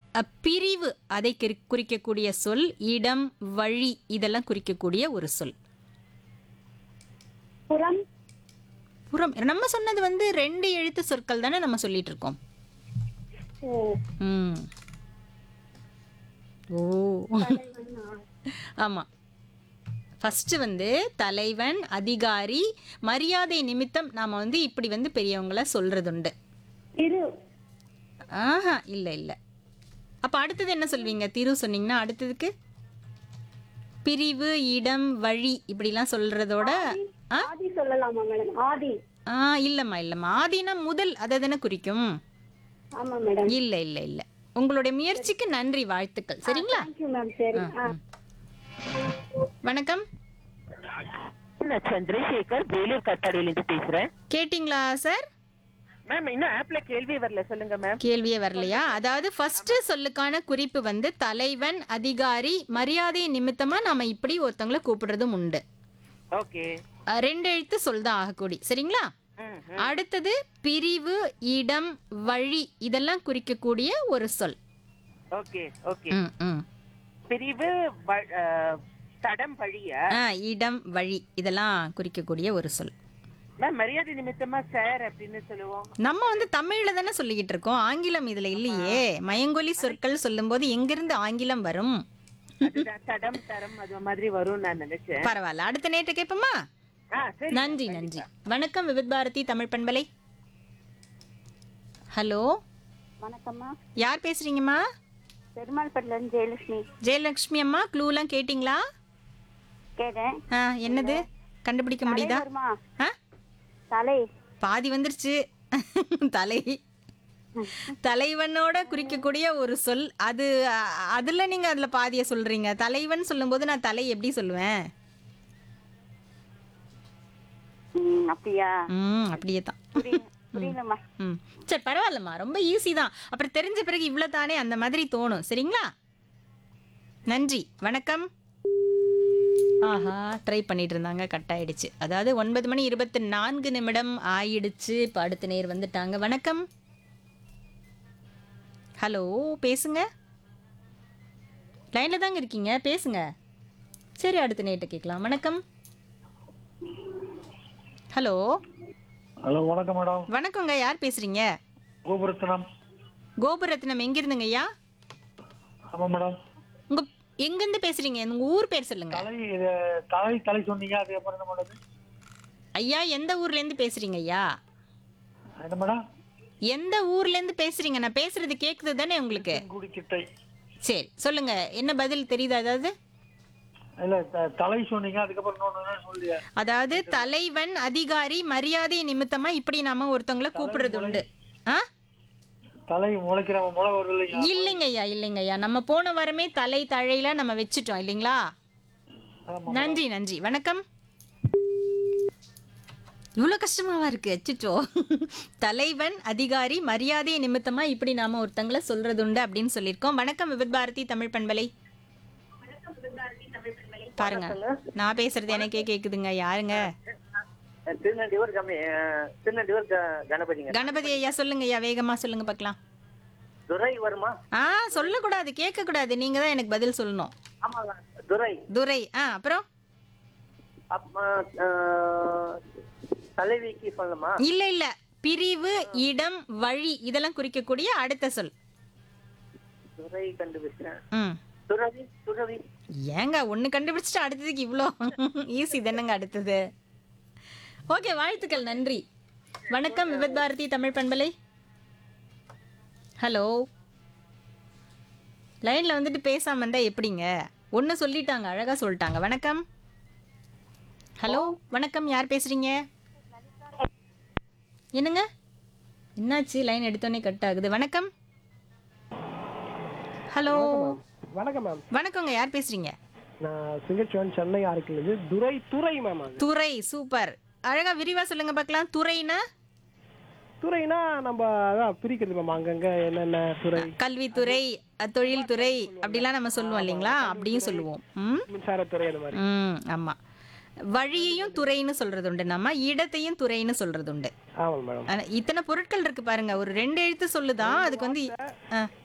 அ, பிரிவு அதை குறி- குறிக்கக்கூடிய சொல் இடம் வழி இதெல்லாம் குறிக்கக்கூடிய ஒரு சொல் புறம் புறம் நம்ம சொன்னது வந்து ரெண்டு எழுத்து சொற்கள் தானே நம்ம சொல்லிட்டு இருக்கோம் ஓ ம் ஓ ஆமா ஃபர்ஸ்ட் வந்து தலைவன் அதிகாரி மரியாதை நிமித்தம் நாம வந்து இப்படி வந்து பெரியவங்கள சொல்றதுண்டு இரு ஆஹா இல்ல இல்ல அப்ப அடுத்தது என்ன சொல்வீங்க திரு சொன்னீங்கன்னா அடுத்ததுக்கு பிரிவு இடம் வழி இப்படிலாம் சொல்றதோட ஆ ஆதி சொல்லலாமா மேடம் ஆதி ஆ இல்லம்மா இல்லம்மா ஆதினா முதல் அதை தானே குறிக்கும் ஆமா மேடம் இல்ல இல்ல இல்ல உங்களுடைய முயற்சிக்கு நன்றி வாழ்த்துக்கள் சரிங்களா தேங்க்யூ மேம் சரி ஆ வணக்கம் நான் சந்திரசேகர் வேலூர் கட்டாடியிலிருந்து பேசுறேன் கேட்டிங்களா சார் மேம் இன்னும் ஆப்ல கேள்வி வரல சொல்லுங்க மேம் கேள்வியே வரலையா அதாவது ஃபர்ஸ்ட் சொல்லுக்கான குறிப்பு வந்து தலைவன் அதிகாரி மரியாதை நிமித்தமா நாம இப்படி ஒருத்தவங்களை கூப்பிடுறதும் உண்டு ஓகே அஹ் ரெண்டு எழுத்து சொல் தான் ஆகக்கூடி சரிங்களா அடுத்தது பிரிவு இடம் வழி இதெல்லாம் குறிக்கக்கூடிய ஒரு சொல் ஓகே ஓகே ம், ம். பிரிவு வ- அஹ், தடம் வழிய ஆ, இடம் வழி இதெல்லாம் குறிக்கக்கூடிய ஒரு சொல் மேம் மரியாதை நிமித்தமா சார் அப்படின்னு சொல்லுவோம் நம்ம வந்து தமிழ்ல தானே சொல்லிக்கிட்டு இருக்கோம் ஆங்கிலம் இதுல இல்லையே மயங்கொலி சொற்கள் சொல்லும்போது எங்கிருந்து ஆங்கிலம் வரும் அதுதான் தடம் தரம் அது மாதிரி வரும் நான் நினைச்சேன் பரவாயில்ல அடுத்த நேற்று கேட்போமா ஆ சரி நன்றி நன்றி வணக்கம் விவித் பாரதி தமிழ் பண்பலை ஹலோ வணக்கம்மா யார் பேசுறீங்கம்மா பெருமாள்பட்டில இருந்து ஜெயலட்சுமி ஜெயலட்சுமி அம்மா க்ளூலாம் கேட்டிங்களா கேட்டேன் ஆ என்னது கண்டுபிடிக்க முடியுதா வருமா ஆ தலை பாதி வந்துருச்சு தலை தலைவனோட குறிக்கக்கூடிய ஒரு சொல் அது அ- அதுல நீங்க அதுல பாதிய சொல்றீங்க தலைவன் சொல்லும்போது நான் தலை எப்படி சொல்லுவேன் ம், அப்படியா ம் அப்படியே தான் புரியல புரியலம்மா ம் சரி பரவாயில்லம்மா ரொம்ப ஈஸி தான் அப்புறம் தெரிஞ்ச பிறகு இவ்வளோ தானே அந்த மாதிரி தோணும் சரிங்களா நன்றி வணக்கம் ஆஹா ட்ரை பண்ணிட்டு இருந்தாங்க கட் ஆயிடுச்சு அதாவது ஒன்பது மணி இருபத்தி நான்கு நிமிடம் ஆயிடுச்சு இப்போ அடுத்த நேர் வந்துட்டாங்க வணக்கம் ஹலோ பேசுங்க லைனில் தாங்க இருக்கீங்க பேசுங்க சரி அடுத்த நேர்கிட்ட கேட்கலாம் வணக்கம் ஹலோ ஹலோ வணக்கம் மேடம் வணக்கங்க யார் பேசுறீங்க கோபுரத்தனம் கோபுரத்னம் எங்கிருந்துங்க ஐயா ஆமாம் மேடம் உங்க எங்கிருந்து பேசுறீங்க உங்க ஊர் பேர் சொல்லுங்க தலை இது தலை தலை சொன்னீங்க அது அப்புறம் என்ன மேடம் ஐயா எந்த ஊர்ல இருந்து பேசுறீங்க ஐயா என்ன மேடம் எந்த ஊர்ல இருந்து பேசுறீங்க நான் பேசுறது கேக்குது தானே உங்களுக்கு குடிக்கிட்டை சரி சொல்லுங்க என்ன பதில் தெரியுதா அதாவது இல்ல த- தலை சொன்னீங்க அதுக்கப்புறம் இன்னொன்னு சொல்லியா அதாவது தலைவன் அதிகாரி மரியாதை நிமித்தமா இப்படி நாம ஒருத்தவங்கள கூப்பிடுறது உண்டு ஆ தலை முளைக்கிற முளை வரும் இல்லைங்க இல்லைங்க ஐயா இல்லைங்க ஐயா நம்ம போன வாரமே தலை தழையில நம்ம வச்சுட்டோம் இல்லைங்களா ஆமா. நன்றி நன்றி வணக்கம் இவ்வளோ கஷ்டமாவா இருக்கு அச்சுச்சோ தலைவன் அதிகாரி மரியாதை நிமித்தமா இப்படி நாம ஒருத்தங்கள சொல்றது உண்டு அப்படின்னு சொல்லியிருக்கோம் வணக்கம் விபத் பாரதி தமிழ் பண்பலை பாருங்க நான் பேசுறது எனக்கே கேக்குதுங்க யாருங்க திருநெல்வேலி கம்மி திருநெல்வேலி கணபதிங்க கணபதி ஐயா சொல்லுங்க ஐயா வேகமா சொல்லுங்க பார்க்கலாம் துரை வருமா ஆ சொல்லக்கூடாது கேட்க கூடாது நீங்க தான் எனக்கு பதில் சொல்லணும் ஆமாங்க துரை துரை ஆ அப்புறம் தலைவிக்கு சொல்லணுமா இல்ல இல்ல பிரிவு இடம் வழி இதெல்லாம் குறிக்கக்கூடிய அடுத்த சொல் துரை கண்டுபிடிச்சேன் ம் துறவி துறவி ஏங்க ஒன்று கண்டுபிடிச்சிட்டு அடுத்ததுக்கு இவ்வளோ ஈஸி தானேங்க அடுத்தது ஓகே வாழ்த்துக்கள் நன்றி வணக்கம் விபத் பாரதி தமிழ் பண்பலை ஹலோ லைனில் வந்துட்டு பேசாமல் இருந்தால் எப்படிங்க ஒன்று சொல்லிட்டாங்க அழகாக சொல்லிட்டாங்க வணக்கம் ஹலோ வணக்கம் யார் பேசுகிறீங்க என்னங்க என்னாச்சு லைன் எடுத்தோடனே கட் ஆகுது வணக்கம் ஹலோ வணக்கம் மேம் வணக்கங்க யார் பேசுகிறீங்க நான் சிங்கச்சுவன் சென்னை ஆர்கிலிருந்து துரை துறை மேம் அது துறை சூப்பர் அழகா விரிவா சொல்லுங்க பார்க்கலாம் துறைனா துறைனா நம்ம அதான் பிரிக்கிறது மேம் அங்கங்க என்னென்ன துறை கல்வித்துறை அஹ், தொழில்துறை அப்படிலாம் நம்ம சொல்லுவோம் இல்லைங்களா அப்படியும் சொல்லுவோம் ம் மின்சாரத்துறை அந்த மாதிரி ம் ஆமா வழியையும் துறைன்னு சொல்றது உண்டு நம்ம இடத்தையும் துறைன்னு சொல்றது உண்டு ஆமாம் மேடம் ஆனா, இத்தனை பொருட்கள் இருக்கு பாருங்க ஒரு ரெண்டு எழுத்து சொல்லுதான் அதுக்கு வந்து ஆ,